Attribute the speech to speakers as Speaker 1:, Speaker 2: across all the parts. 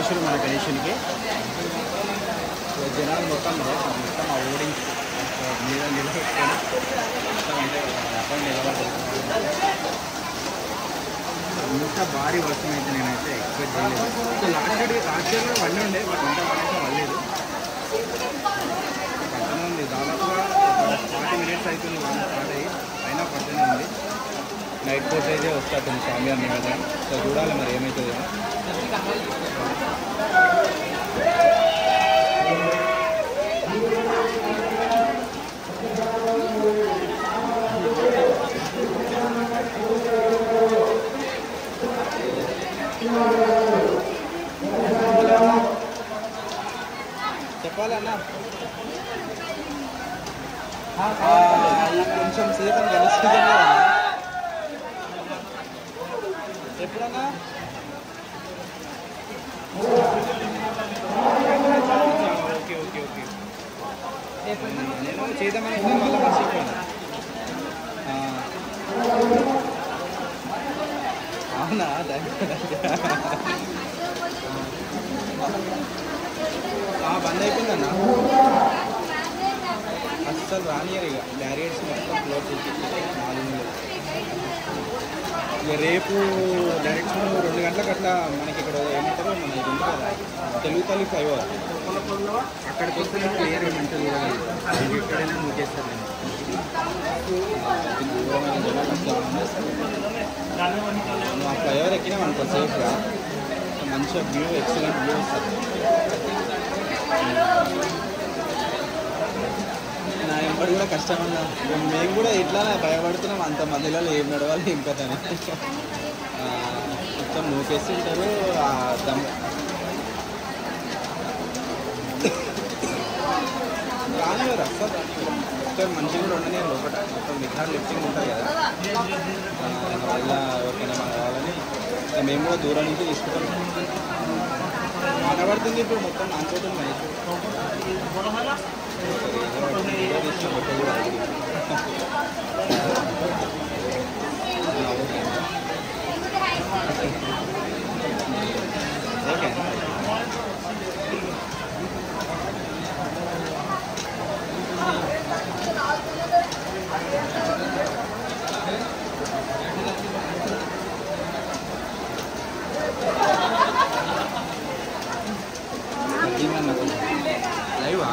Speaker 1: వచ్చేసారు మన గణేషునికి జనాలు మొత్తం ఇదే, మొత్తం ఆ ఓడింగ్స్ మీద నిలబెట్టుకొని మొత్తం అంటే అక్కడ నిలబడ్డారు ఇంత భారీ వర్షం అయితే నేనైతే ఎక్స్పెక్ట్ చేయలేదు so last year last year కూడా వన్ ఉండే బట్ ఇంత వన్ అయితే వల్లేదు పక్కన ఉంది దాదాపుగా ఫార్టీ మినిట్స్ అవుతుంది వన్ స్టార్ట్ అయ్యి అయినా పక్కనే ఉంది నైట్ పూట అయితే వస్తుంది స్వామి అన్న కదా సో చూడాలి మరి ఏమవుతుందో చెప్పాలన్నా కొంచెం సేపు కలుస్తుంది ఎప్పుడన్నా ఓకే ఓకే ఓకే నేను చేద్దామని మళ్ళీ మర్చిపోయాను ఆ. అవునా థ్యాంక్ బంద్ అయిపోయిందన్నా అస్సలు రానియరు ఇక బ్యారియర్స్ మొత్తం క్లోజ్ చేసి నాలుగు నెలలు. ఇక రేపు డైరెక్ట్ రెండు గంటలకు అట్లా మనకి ఇక్కడ ఏమంటారు మన ఇది ఉంది కదా తెలుగు తల్లి ఫ్లైఓవర్ అక్కడికి వస్తే నేను క్లియర్ మంచిగా చూడగలను ఇంక ఎక్కడైనా మూవ్ చేస్తారు నేను దూరమైన జనాలు అట్లా ఉన్నాయి. నువ్వు ఆ ఫ్లైఓవర్ ఎక్కినా మనకు సేఫ్గా మంచిగా వ్యూ ఎక్సలెంట్ వ్యూ వస్తుంది నా ఎంబడి కూడా కష్టం అన్న మేము కూడా ఇట్లా భయపడుతున్నాం అంత మందిలో ఏం నడవాలి ఏం కథ అని ఆ, మొత్తం నూకేసి ఉంటారు ఆ దమ్ రానివారు అస్సలు రానివారు మొత్తం మంచిగా కూడా ఉండని లోపల మొత్తం విగ్రహాలు లిఫ్టింగ్ ఉంటుంది కదా ఆ, వల్ల ఎవరికైనా మన కావాలని ఇక మేము కూడా దూరం నుంచి తీసుకుంటాం కనబడుతుంది ఇప్పుడు మొత్తం అనుకోవడం మ్యాచ్ ఓకే లైవా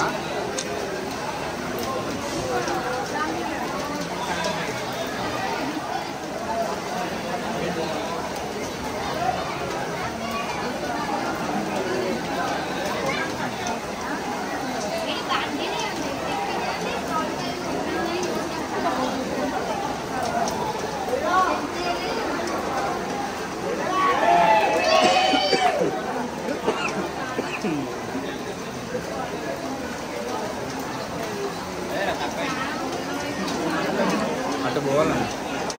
Speaker 1: అటు పోవాలన్నా